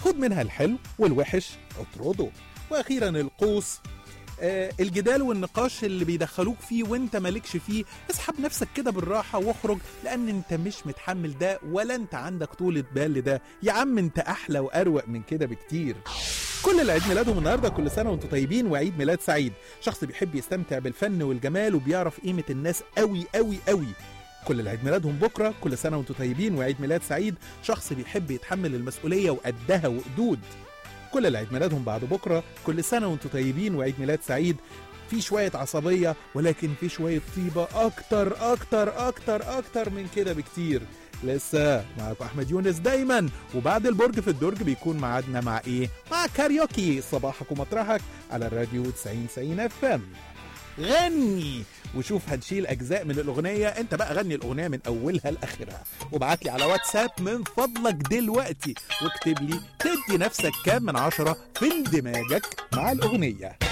خد منها الحلو والوحش اطرده واخيرا القوس آه الجدال والنقاش اللي بيدخلوك فيه وانت مالكش فيه اسحب نفسك كده بالراحة واخرج لان انت مش متحمل ده ولا انت عندك طولة بال لده يا عم انت احلى واروق من كده بكتير كل اللي عيد ميلادهم النهارده كل سنه وانتم طيبين وعيد ميلاد سعيد شخص بيحب يستمتع بالفن والجمال وبيعرف قيمه الناس قوي قوي قوي كل اللي عيد ميلادهم بكره كل سنه وانتم طيبين وعيد ميلاد سعيد شخص بيحب يتحمل المسؤوليه وقدها وقدود كل اللي عيد ميلادهم بعد بكره كل سنه وانتم طيبين وعيد ميلاد سعيد في شوية عصبية ولكن في شوية طيبة أكتر أكتر أكتر أكتر من كده بكتير لسه معاكم أحمد يونس دايما وبعد البرج في الدرج بيكون معادنا مع إيه؟ مع كاريوكي صباحك ومطرحك على الراديو 90 90 اف ام غني وشوف هنشيل اجزاء من الاغنيه انت بقى غني الاغنيه من اولها لاخرها وابعت لي على واتساب من فضلك دلوقتي واكتب لي تدي نفسك كام من عشرة في اندماجك مع الاغنيه